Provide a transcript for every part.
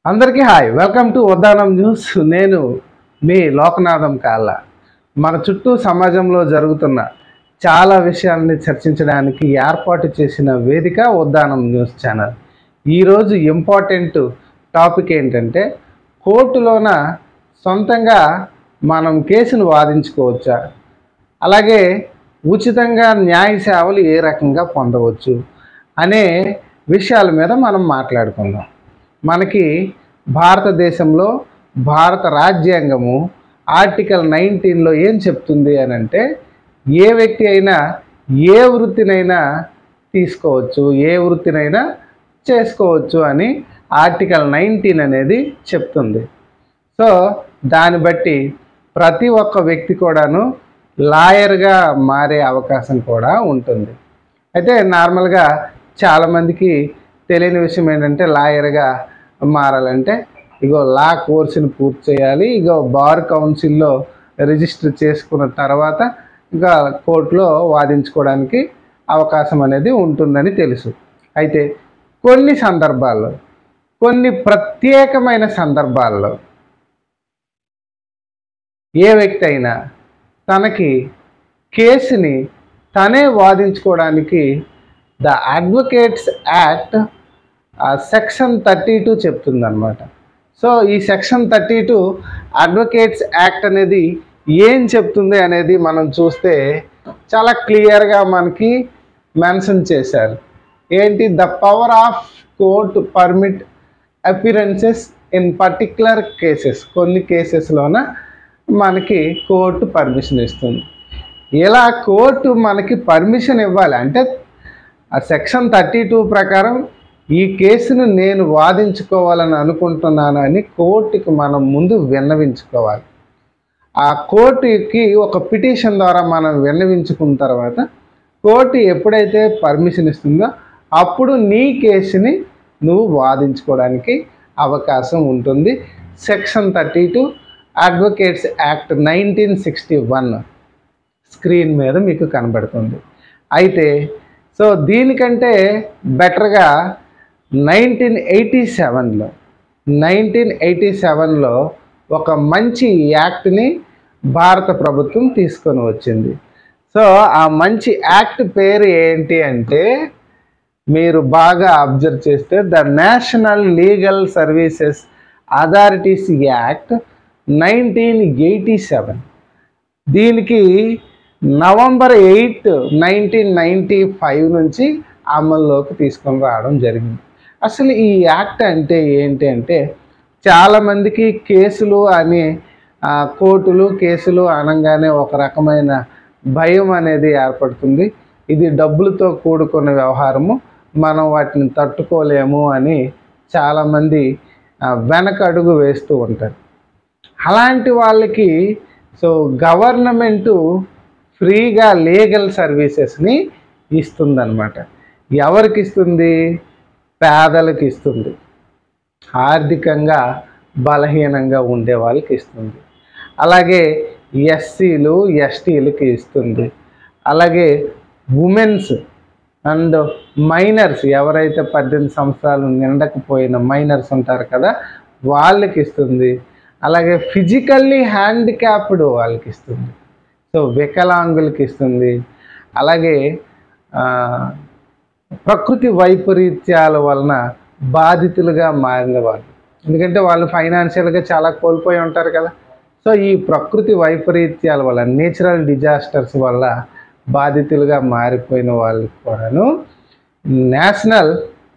అందరికీ hi welcome to Uddanam news నేను మీ లోకనాథం కాళ్ళ మన చుట్టూ సమాజంలో జరుగుతున్న చాలా విషయాలని చర్చించడానికి ఏర్పాటు చేసిన వేదిక ఉద్దానం న్యూస్ ఛానల్ ఈరోజు ఇంపార్టెంట్ టాపిక్ ఏంటంటే కోర్టులోన సొంతంగా మనం కేసును వాదించుకోవచ్చా అలాగే ఉచితంగా న్యాయ సేవలు ఏ రకంగా పొందవచ్చు అనే విషయాల మీద మనం మాట్లాడుకుందాం మనకి భారతదేశంలో భారత రాజ్యాంగము ఆర్టికల్ నైన్టీన్లో ఏం చెప్తుంది అని అంటే ఏ వ్యక్తి అయినా ఏ వృత్తినైనా తీసుకోవచ్చు ఏ వృత్తినైనా చేసుకోవచ్చు అని ఆర్టికల్ నైన్టీన్ అనేది చెప్తుంది సో దాన్ని బట్టి ప్రతి ఒక్క వ్యక్తి కూడాను లాయర్గా మారే అవకాశం కూడా ఉంటుంది అయితే నార్మల్గా చాలామందికి తెలియని విషయం ఏంటంటే లాయర్గా మారాలంటే ఇగో లా కోర్సుని పూర్తి చేయాలి ఇగో బార్ కౌన్సిల్లో రిజిస్టర్ చేసుకున్న తర్వాత ఇంకా కోర్టులో వాదించుకోవడానికి అవకాశం అనేది ఉంటుందని తెలుసు అయితే కొన్ని సందర్భాల్లో కొన్ని ప్రత్యేకమైన సందర్భాల్లో ఏ వ్యక్తి అయినా తనకి కేసుని తనే వాదించుకోవడానికి the advocates act section thirty two చెప్తుందన్నమాట సో ఈ section thirty two advocates act అనేది ఏం చెప్తుంది అనేది మనం చూస్తే చాలా క్లియర్గా మనకి మెన్షన్ చేశారు ఏంటి the power of court permit appearances in particular cases కొన్ని కేసెస్లోన మనకి కోర్టు పర్మిషన్ ఇస్తుంది ఇలా కోర్టు మనకి పర్మిషన్ ఇవ్వాలి అంటే ఆ సెక్షన్ థర్టీ టూ ప్రకారం ఈ కేసును నేను వాదించుకోవాలని అనుకుంటున్నాను అని కోర్టుకి మనం ముందు విన్నవించుకోవాలి ఆ కోర్టుకి ఒక పిటిషన్ ద్వారా మనం విన్నవించుకున్న తర్వాత కోర్టు ఎప్పుడైతే పర్మిషన్ ఇస్తుందో అప్పుడు నీ కేసుని నువ్వు వాదించుకోవడానికి అవకాశం ఉంటుంది section thirty two advocates act nineteen sixty one screen మీద మీకు కనబడుతుంది అయితే సో దీనికంటే బెటర్గా నైన్టీన్ ఎయిటీ సెవెన్లో నైన్టీన్ ఎయిటీ సెవెన్లో ఒక మంచి యాక్ట్ని భారత ప్రభుత్వం తీసుకొని వచ్చింది సో ఆ మంచి యాక్ట్ పేరు ఏంటి అంటే మీరు బాగా అబ్జర్వ్ చేస్తే the national legal services authorities act nineteen eighty seven దీనికి November eighth nineteen ninety five నుంచి అమల్లోకి తీసుకొని రావడం జరిగింది అసలు ఈ యాక్ట్ అంటే ఏంటి అంటే చాలామందికి కేసులు అని ఆ, కోర్టులు కేసులు అనగానే ఒక రకమైన భయం అనేది ఏర్పడుతుంది ఇది డబ్బులతో కూడుకున్న వ్యవహారము మనం వాటిని తట్టుకోలేము అని చాలామంది ఆ, వెనక అడుగు వేస్తూ ఉంటారు అలాంటి వాళ్ళకి సో గవర్నమెంటు ఫ్రీగా లీగల్ సర్వీసెస్ని ఇస్తుందన్నమాట ఎవరికి ఇస్తుంది పేదలకు ఇస్తుంది ఆర్థికంగా బలహీనంగా ఉండే వాళ్ళకి ఇస్తుంది అలాగే ఎస్సీలు ఎస్టీలకి ఇస్తుంది అలాగే ఉమెన్స్ అండ్ మైనర్స్ ఎవరైతే పద్దెనిమిది సంవత్సరాలు నిండకపోయిన మైనర్స్ ఉంటారు కదా వాళ్ళకి ఇస్తుంది అలాగే ఫిజికల్లీ హ్యాండిక్యాప్డ్ వాళ్ళకి ఇస్తుంది సో వికలాంగులకి ఇస్తుంది అలాగే ఆ, ప్రకృతి వైపరీత్యాల వలన బాధితులుగా మారిన వాళ్ళు ఎందుకంటే వాళ్ళు ఫైనాన్షియల్గా చాలా కోల్పోయి ఉంటారు కదా సో ఈ ప్రకృతి వైపరీత్యాల వల్ల నేచురల్ డిజాస్టర్స్ వల్ల బాధితులుగా మారిపోయిన వాళ్ళకి కూడాను national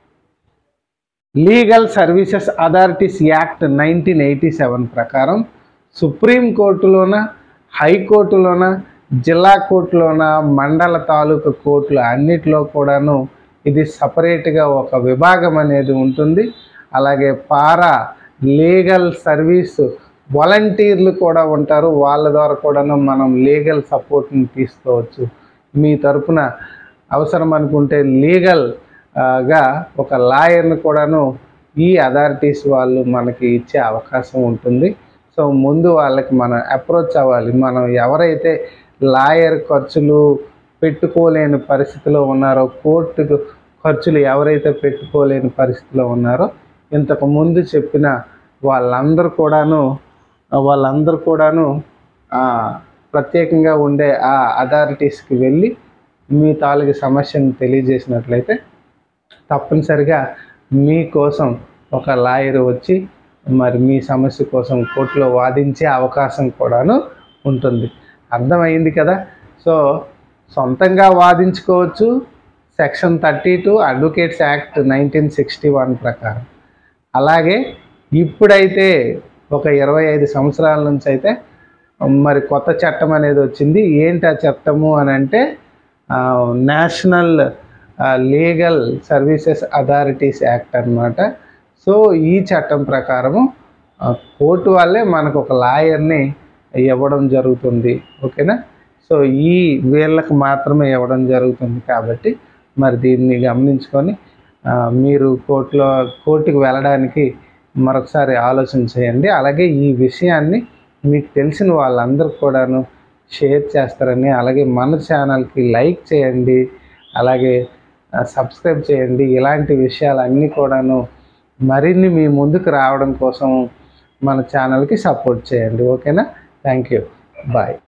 legal services authorities act nineteen eighty seven ప్రకారం సుప్రీం కోర్టులోన హైకోర్టులోన జిల్లా కోర్టులోన మండల తాలూకా కోర్టులు అన్నిటిలో కూడాను ఇది సపరేట్గా ఒక విభాగం అనేది ఉంటుంది అలాగే పారా లీగల్ సర్వీస్ వాలంటీర్లు కూడా ఉంటారు వాళ్ళ ద్వారా కూడాను మనం లీగల్ సపోర్ట్ని తీసుకోవచ్చు మీ తరపున అవసరం అనుకుంటే లీగల్ ఆ, గా ఒక లాయర్ని కూడాను ఈ అథారిటీస్ వాళ్ళు మనకి ఇచ్చే అవకాశం ఉంటుంది సో ముందు వాళ్ళకి మనం అప్రోచ్ అవ్వాలి మనం ఎవరైతే లాయర్ ఖర్చులు పెట్టుకోలేని పరిస్థితిలో ఉన్నారో కోర్టుకు ఖర్చులు ఎవరైతే పెట్టుకోలేని పరిస్థితిలో ఉన్నారో ఇంతకు ముందు చెప్పిన వాళ్ళందరూ కూడాను వాళ్ళందరూ కూడాను ఆ, ప్రత్యేకంగా ఉండే ఆ అథారిటీస్కి వెళ్ళి మీ తాలూకు సమస్యను తెలియజేసినట్లయితే తప్పనిసరిగా మీకోసం ఒక లాయర్ వచ్చి మరి మీ సమస్య కోసం కోర్టులో వాదించే అవకాశం కూడాను ఉంటుంది అర్థమైంది కదా సో సొంతంగా వాదించుకోవచ్చు section thirty two advocates act nineteen sixty one ప్రకారం అలాగే ఇప్పుడైతే ఒక ఇరవై ఐదు సంవత్సరాల నుంచి అయితే మరి కొత్త చట్టం అనేది వచ్చింది ఏంటి ఆ చట్టము అని అంటే national legal services authorities act అన్నమాట సో ఈ చట్టం ప్రకారము ఆ, కోర్టు వాళ్ళే మనకు ఒక లాయర్ని ఇవ్వడం జరుగుతుంది ఓకేనా సో ఈ వీళ్ళకి మాత్రమే ఇవ్వడం జరుగుతుంది కాబట్టి మరి దీన్ని గమనించుకొని ఆ, మీరు కోర్టులో కోర్టుకు వెళ్ళడానికి మరొకసారి ఆలోచన చేయండి అలాగే ఈ విషయాన్ని మీకు తెలిసిన వాళ్ళందరూ కూడాను షేర్ చేస్తారని అలాగే మన ఛానల్కి లైక్ చేయండి అలాగే ఆ, సబ్స్క్రైబ్ చేయండి ఇలాంటి విషయాలన్నీ కూడాను మరిన్ని మీ ముందుకు రావడం కోసం మన ఛానల్కి సపోర్ట్ చేయండి ఓకేనా థ్యాంక్ యూ బాయ్